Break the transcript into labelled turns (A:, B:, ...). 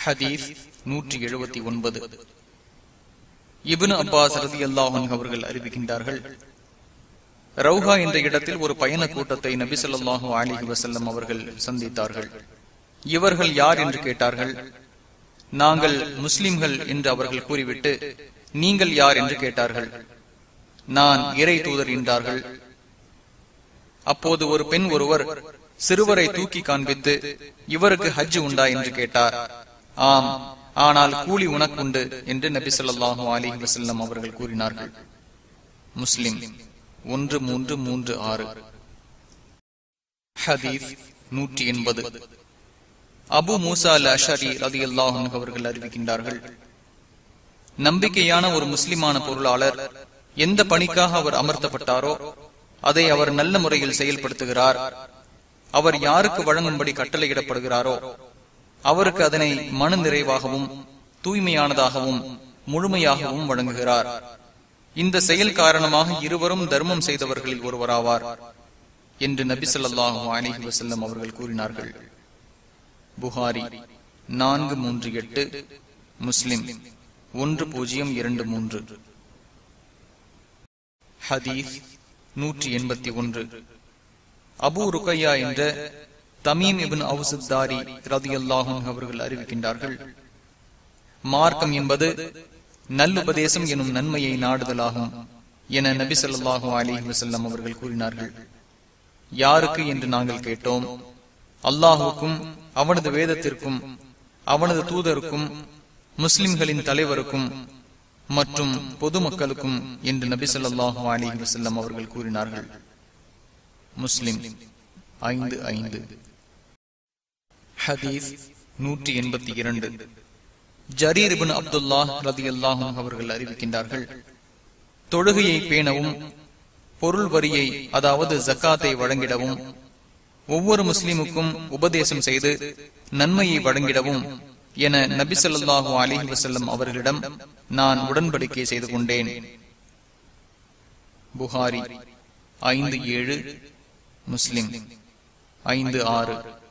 A: ஹதீஸ் நூற்றி எழுபத்தி ஒன்பது இபுன் அப்பாஸ் ரதி அல்லாஹன் அவர்கள் அறிவிக்கின்றார்கள் ரவுஹா என்ற இடத்தில் ஒரு பயண கூட்டத்தை நபி சொல்லாஹு அலிஹி வசல்லம் அவர்கள் சந்தித்தார்கள் இவர்கள் யார் என்று கேட்டார்கள் நாங்கள் முஸ்லிம்கள் என்று அவர்கள் கூறிவிட்டு நீங்கள் யார் என்று கேட்டார்கள் நான் இறை தூதர் என்றார்கள் அப்போது ஒரு பெண் ஒருவர் சிறுவரை தூக்கி காண்பித்து இவருக்கு ஹஜ் உண்டா என்று கேட்டார் ஆம் ஆனால் கூலி உனக்குண்டு என்று நபி சொல்லாஹு அலிஹி வசல்லம் அவர்கள் கூறினார்கள் முஸ்லிம் ஒன்று மூன்று மூன்று ஆறு ஹதீஸ் நூற்றி எண்பது அபு மூசா அல் அஷரி ரதி அல்லாஹன் அவர்கள் அறிவிக்கின்றார்கள் நம்பிக்கையான ஒரு முஸ்லிமான பொருளாளர் எந்த பணிக்காக அவர் அமர்த்தப்பட்டாரோ அதை அவர் நல்ல முறையில் செயல்படுத்துகிறார் அவர் யாருக்கு வழங்கும்படி கட்டளையிடப்படுகிறாரோ அவருக்கு அதனை மன நிறைவாகவும் தூய்மையானதாகவும் முழுமையாகவும் வழங்குகிறார் இந்த செயல் காரணமாக இருவரும் தர்மம் செய்தவர்களில் ஒருவராவார் என்று நபி சொல்லாஹு அலிஹி வசல்லம் அவர்கள் கூறினார்கள் புகாரி நான்கு மூன்று எட்டு முஸ்லிம் ஒன்று பூஜ்ஜியம் இரண்டு மூன்று ஹதீஸ் நூற்றி எண்பத்தி ஒன்று அபு ருக்கையா என்ற தமீம் இபின் அவுசுத்தாரி ரதி அல்லாஹும் அவர்கள் அறிவிக்கின்றார்கள் மார்க்கம் என்பது நல்லுபதேசம் எனும் நன்மையை நாடுதலாகும் என நபி சொல்லாஹு அலி வசல்லம் அவர்கள் கூறினார்கள் யாருக்கு என்று நாங்கள் கேட்டோம் அல்லாஹுக்கும் அவனது வேதத்திற்கும் அவனது தூதருக்கும் முஸ்லிம்களின் தலைவருக்கும் மற்றும் பொதுமக்களுக்கும் என்று நபி சொல்லாஹு அலி வசல்லம் அவர்கள் கூறினார்கள் முஸ்லிம் ஐந்து ஐந்து ஹதீஸ் நூற்றி எண்பத்தி இரண்டு ஜரீர் இபின் அப்துல்லா ரதி அல்லாஹும் அவர்கள் அறிவிக்கின்றார்கள் தொழுகையை பேணவும் பொருள் வரியை அதாவது ஜக்காத்தை வழங்கிடவும் ஒவ்வொரு முஸ்லிமுக்கும் உபதேசம் செய்து நன்மையை வழங்கிடவும் என நபி சொல்லாஹு அலிஹி வசல்லம் அவர்களிடம் நான் உடன்படிக்கை செய்து கொண்டேன் புகாரி ஐந்து ஏழு முஸ்லிம் ஐந்து ஆறு